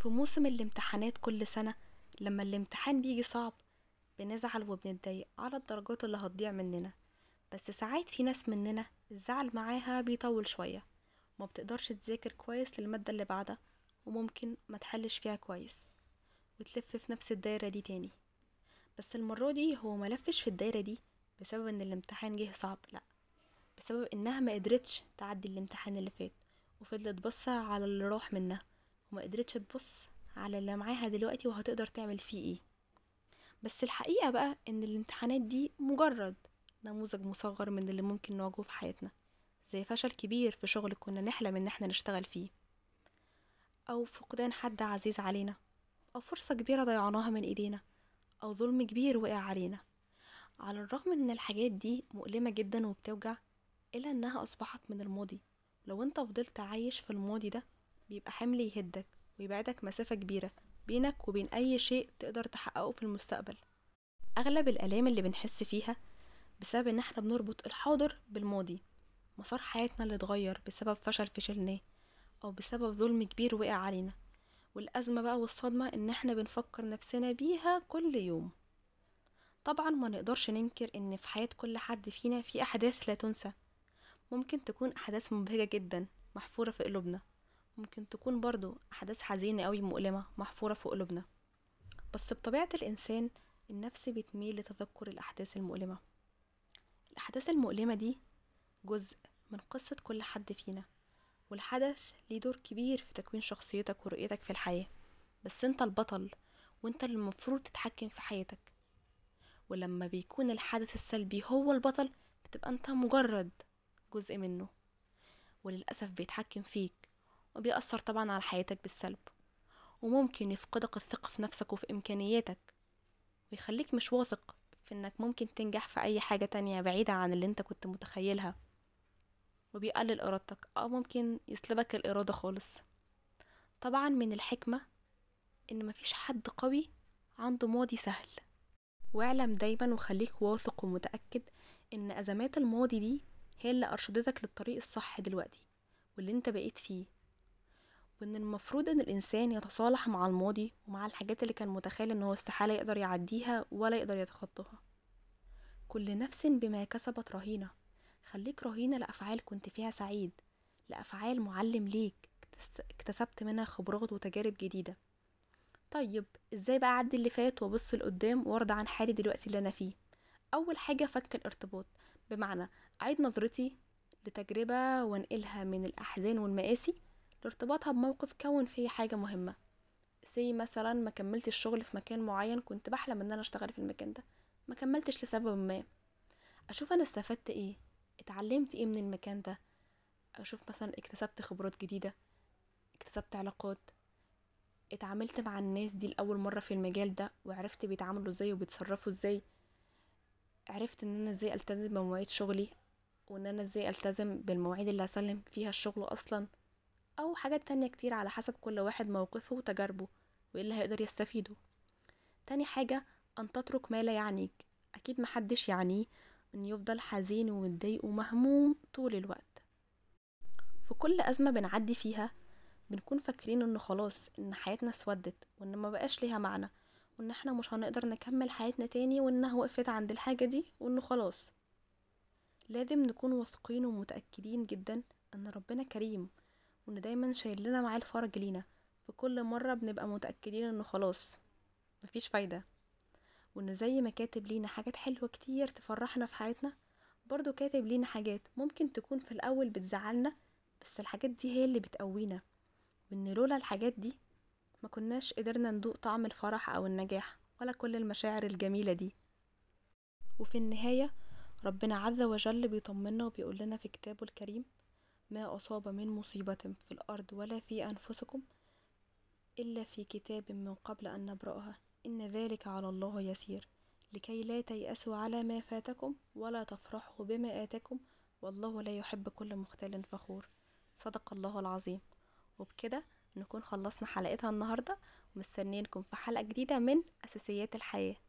في موسم الامتحانات كل سنة لما الامتحان بيجي صعب بنزعل وبنتضايق على الدرجات اللي هتضيع مننا بس ساعات في ناس مننا الزعل معاها بيطول شوية وما بتقدرش تذاكر كويس للمادة اللي بعدها وممكن ما تحلش فيها كويس وتلف في نفس الدايرة دي تاني بس المرة دي هو ملفش في الدايرة دي بسبب ان الامتحان جه صعب لا بسبب انها ما قدرتش تعدي الامتحان اللي فات وفضلت بصة على اللي راح منها وما قدرتش تبص على اللي معاها دلوقتي وهتقدر تعمل فيه ايه بس الحقيقة بقى ان الامتحانات دي مجرد نموذج مصغر من اللي ممكن نواجهه في حياتنا زي فشل كبير في شغل كنا نحلم ان احنا نشتغل فيه او فقدان حد عزيز علينا او فرصة كبيرة ضيعناها من ايدينا او ظلم كبير وقع علينا على الرغم ان الحاجات دي مؤلمة جدا وبتوجع الا انها اصبحت من الماضي لو انت فضلت عايش في الماضي ده بيبقى حمل يهدك ويبعدك مسافة كبيرة بينك وبين أي شيء تقدر تحققه في المستقبل أغلب الآلام اللي بنحس فيها بسبب إن احنا بنربط الحاضر بالماضي مسار حياتنا اللي اتغير بسبب فشل فشلناه أو بسبب ظلم كبير وقع علينا والأزمة بقى والصدمة إن احنا بنفكر نفسنا بيها كل يوم طبعا ما نقدرش ننكر إن في حياة كل حد فينا في أحداث لا تنسى ممكن تكون أحداث مبهجة جدا محفورة في قلوبنا ممكن تكون برضو أحداث حزينة أوي مؤلمة محفورة في قلوبنا بس بطبيعة الإنسان النفس بتميل لتذكر الأحداث المؤلمة الأحداث المؤلمة دي جزء من قصة كل حد فينا والحدث ليه دور كبير في تكوين شخصيتك ورؤيتك في الحياة بس انت البطل وانت اللي المفروض تتحكم في حياتك ولما بيكون الحدث السلبي هو البطل بتبقى انت مجرد جزء منه وللأسف بيتحكم فيك وبيأثر طبعا على حياتك بالسلب وممكن يفقدك الثقة في نفسك وفي إمكانياتك ويخليك مش واثق في إنك ممكن تنجح في أي حاجة تانية بعيدة عن اللي انت كنت متخيلها وبيقلل إرادتك أو ممكن يسلبك الإرادة خالص طبعا من الحكمة إن مفيش حد قوي عنده ماضي سهل واعلم دايما وخليك واثق ومتأكد إن أزمات الماضي دي هي اللي أرشدتك للطريق الصح دلوقتي واللي انت بقيت فيه وان المفروض ان الانسان يتصالح مع الماضي ومع الحاجات اللي كان متخيل ان هو استحالة يقدر يعديها ولا يقدر يتخطاها كل نفس بما كسبت رهينة خليك رهينة لأفعال كنت فيها سعيد لأفعال معلم ليك اكتسبت منها خبرات وتجارب جديدة طيب ازاي بقى اعدي اللي فات وابص لقدام وارضى عن حالي دلوقتي اللي انا فيه اول حاجة فك الارتباط بمعنى اعيد نظرتي لتجربة وانقلها من الاحزان والمآسي لارتباطها بموقف كون فيه حاجة مهمة سي مثلا ما كملتش الشغل في مكان معين كنت بحلم ان انا اشتغل في المكان ده ما كملتش لسبب ما اشوف انا استفدت ايه اتعلمت ايه من المكان ده اشوف مثلا اكتسبت خبرات جديدة اكتسبت علاقات اتعاملت مع الناس دي لأول مرة في المجال ده وعرفت بيتعاملوا ازاي وبيتصرفوا ازاي عرفت ان انا ازاي التزم بمواعيد شغلي وان انا ازاي التزم بالمواعيد اللي هسلم فيها الشغل اصلا او حاجات تانية كتير على حسب كل واحد موقفه وتجاربه وايه اللي هيقدر يستفيده تاني حاجة ان تترك ما لا يعنيك اكيد محدش يعنيه ان يفضل حزين ومتضايق ومهموم طول الوقت في كل ازمة بنعدي فيها بنكون فاكرين انه خلاص ان حياتنا اسودت وان ما بقاش ليها معنى وان احنا مش هنقدر نكمل حياتنا تاني وانها وقفت عند الحاجة دي وانه خلاص لازم نكون واثقين ومتأكدين جدا ان ربنا كريم وان دايما شايل لنا معاه الفرج لينا في كل مرة بنبقى متأكدين انه خلاص مفيش فايدة وانه زي ما كاتب لينا حاجات حلوة كتير تفرحنا في حياتنا برضو كاتب لينا حاجات ممكن تكون في الأول بتزعلنا بس الحاجات دي هي اللي بتقوينا وان لولا الحاجات دي ما كناش قدرنا ندوق طعم الفرح او النجاح ولا كل المشاعر الجميلة دي وفي النهاية ربنا عز وجل بيطمنا وبيقول لنا في كتابه الكريم ما أصاب من مصيبة في الأرض ولا في أنفسكم إلا في كتاب من قبل أن نبرأها إن ذلك على الله يسير لكي لا تيأسوا على ما فاتكم ولا تفرحوا بما آتاكم والله لا يحب كل مختال فخور صدق الله العظيم وبكده نكون خلصنا حلقتها النهاردة ومستنيينكم في حلقة جديدة من أساسيات الحياة